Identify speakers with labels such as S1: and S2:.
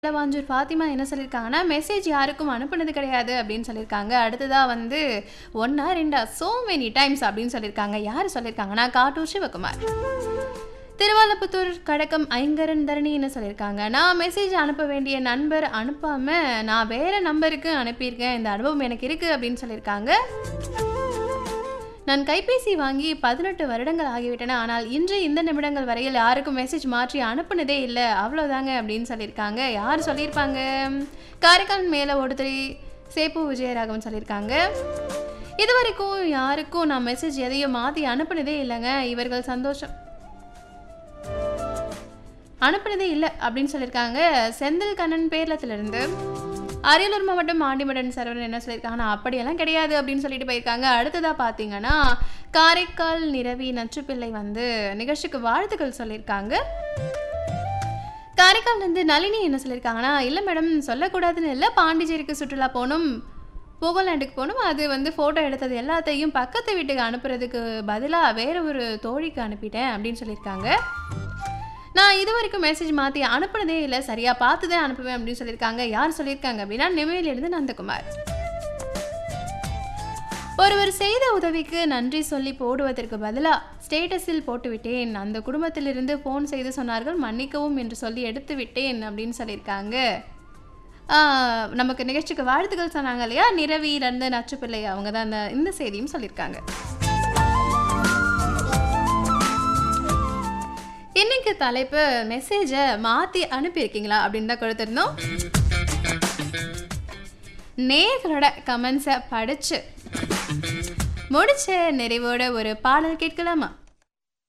S1: இளவாஞ்சூர் ஃபாத்திமா என்ன சொல்லியிருக்காங்கன்னா, மெசேஜ் யாருக்கும் அனுப்புனது கிடையாது அப்படின்னு சொல்லியிருக்காங்க. அடுத்ததா வந்து 1ஆ 2ஆ சோ மெனி டைம்ஸ் அப்படின்னு சொல்லியிருக்காங்க. யாரு சொல்லியிருக்காங்கன்னா, காட்டூர் சிவகுமார். திருவாலப்புத்தூர் கடக்கம் ஐங்கரன் தரணி என்ன சொல்லியிருக்காங்க, நான் மெசேஜ் அனுப்ப வேண்டிய நண்பர் அனுப்பாம நான் வேற நம்பருக்கு அனுப்பியிருக்கேன். இந்த அனுபவம் எனக்கு இருக்கு அப்படின்னு சொல்லியிருக்காங்க. நான் கைபேசி வாங்கி 18 வருடங்கள் ஆகிவிட்டன. ஆனால் இன்று இந்த நிமிடங்கள் வரையில் யாருக்கும் மெசேஜ் மாற்றி அனுப்புனதே இல்ல. அவ்வளோதாங்க அப்படின்னு சொல்லியிருக்காங்க. யார் சொல்லியிருப்பாங்க? காரைக்கால் மேல ஒடுத்திரி சேப்பு விஜயராகவன் சொல்லியிருக்காங்க. இதுவரைக்கும் யாருக்கும் நான் மெசேஜ் எதையும் மாத்தி அனுப்புனதே இல்லங்க. இவர்கள் சந்தோஷம் அனுப்புனதே இல்ல அப்படின்னு சொல்லியிருக்காங்க. செந்தில் கண்ணன் பேரளத்திலிருந்து. அரியலூர் மாவட்டம் ஆண்டிமடன் சரவணன் என்ன சொல்லியிருக்காங்கன்னா, அப்படியெல்லாம் கிடையாது அப்படின்னு சொல்லிட்டு போயிருக்காங்க. அடுத்ததா பார்த்தீங்கன்னா, காரைக்கால் நிரவி நச்சுப்பிள்ளை வந்து நிகழ்ச்சிக்கு வாழ்த்துக்கள் சொல்லியிருக்காங்க. காரைக்கால்லேருந்து நளினி என்ன சொல்லியிருக்காங்கன்னா, இல்ல மேடம் சொல்லக்கூடாதுன்னு இல்ல. பாண்டிச்சேரிக்கு சுற்றுலா போனோம். போகோலேண்டுக்கு போனோம். அது வந்து ஃபோட்டோ எடுத்தது எல்லாத்தையும் பக்கத்து வீட்டுக்கு அனுப்புறதுக்கு பதிலா வேற ஒரு தோழிக்கு அனுப்பிட்டேன் அப்படின்னு சொல்லியிருக்காங்க. நான் இதுவரைக்கும் மெசேஜ் மாத்தி அனுப்புனதே இல்ல. சரியா பார்த்து தான் அனுப்புவேன் அப்படின்னு சொல்லியிருக்காங்க. யார் சொல்லியிருக்காங்க அப்படின்னா, நெம்மேலியிலிருந்து நந்தகுமார். ஒருவர் செய்த உதவிக்கு நன்றி சொல்லி போடுவதற்கு பதிலா ஸ்டேட்டஸில் போட்டுவிட்டேன். அந்த குடும்பத்திலிருந்து ஃபோன் செய்து சொன்னார்கள் மன்னிக்கவும் என்று சொல்லி எடுத்து விட்டேன் அப்படின்னு சொல்லியிருக்காங்க. ஆ, நமக்கு நிகழ்ச்சிக்கு வாழ்த்துக்கள் சொன்னாங்க இல்லையா? நிரவியிலிருந்து நச்சுப்பிள்ளை அவங்க தான் இந்த இந்த செய்தியும் சொல்லியிருக்காங்க. இன்னைக்கு தலைப்பு மெசேஜ மாத்தி அனுப்பியிருக்கீங்களா அப்படின்னு தான் கொடுத்திருந்தோம். நேயர்களோட கமெண்ட்ஸை படிச்சு முடிச்ச நிறைவோட ஒரு பாடல் கேட்கலாமா?